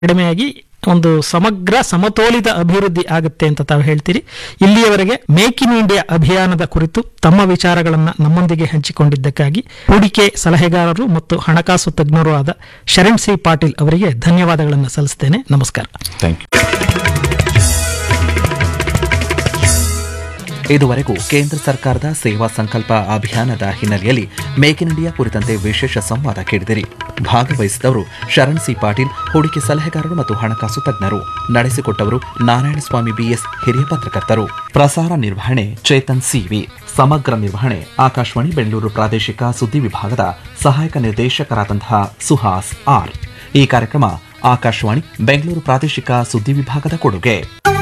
ಕಡಿಮೆಯಾಗಿ ಒಂದು ಸಮಗ್ರ ಸಮತೋಲಿತ ಅಭಿವೃದ್ಧಿ ಆಗುತ್ತೆ ಅಂತ ತಾವು ಹೇಳ್ತೀರಿ ಇಲ್ಲಿಯವರೆಗೆ ಮೇಕ್ ಇನ್ ಇಂಡಿಯಾ ಅಭಿಯಾನದ ಕುರಿತು ತಮ್ಮ ವಿಚಾರಗಳನ್ನು ನಮ್ಮೊಂದಿಗೆ ಹಂಚಿಕೊಂಡಿದ್ದಕ್ಕಾಗಿ ಹೂಡಿಕೆ ಸಲಹೆಗಾರರು ಮತ್ತು ಹಣಕಾಸು ತಜ್ಞರು ಆದ ಶರಣ್ ಸಿ ಪಾಟೀಲ್ ಅವರಿಗೆ ಧನ್ಯವಾದಗಳನ್ನು ಸಲ್ಲಿಸ್ತೇನೆ ನಮಸ್ಕಾರ ಥ್ಯಾಂಕ್ ಯು ಇದುವರೆಗೂ ಕೇಂದ್ರ ಸರ್ಕಾರದ ಸೇವಾ ಸಂಕಲ್ಪ ಅಭಿಯಾನದ ಹಿನ್ನೆಲೆಯಲ್ಲಿ ಮೇಕ್ ಇನ್ ಇಂಡಿಯಾ ಕುರಿತಂತೆ ವಿಶೇಷ ಸಂವಾದ ಕೇಳಿದಿರಿ ಭಾಗವಹಿಸಿದವರು ಶರಣ್ ಸಿ ಪಾಟೀಲ್ ಹೂಡಿಕೆ ಸಲಹೆಗಾರರು ಮತ್ತು ಹಣಕಾಸು ತಜ್ಞರು ನಡೆಸಿಕೊಟ್ಟವರು ನಾರಾಯಣಸ್ವಾಮಿ ಬಿಎಸ್ ಹಿರಿಯ ಪತ್ರಕರ್ತರು ಪ್ರಸಾರ ನಿರ್ವಹಣೆ ಚೇತನ್ ಸಿವಿ ಸಮಗ್ರ ನಿರ್ವಹಣೆ ಆಕಾಶವಾಣಿ ಬೆಂಗಳೂರು ಪ್ರಾದೇಶಿಕ ಸುದ್ದಿ ವಿಭಾಗದ ಸಹಾಯಕ ನಿರ್ದೇಶಕರಾದಂತಹ ಸುಹಾಸ್ ಆರ್ ಈ ಕಾರ್ಯಕ್ರಮ ಆಕಾಶವಾಣಿ ಬೆಂಗಳೂರು ಪ್ರಾದೇಶಿಕ ಸುದ್ದಿ ವಿಭಾಗದ ಕೊಡುಗೆ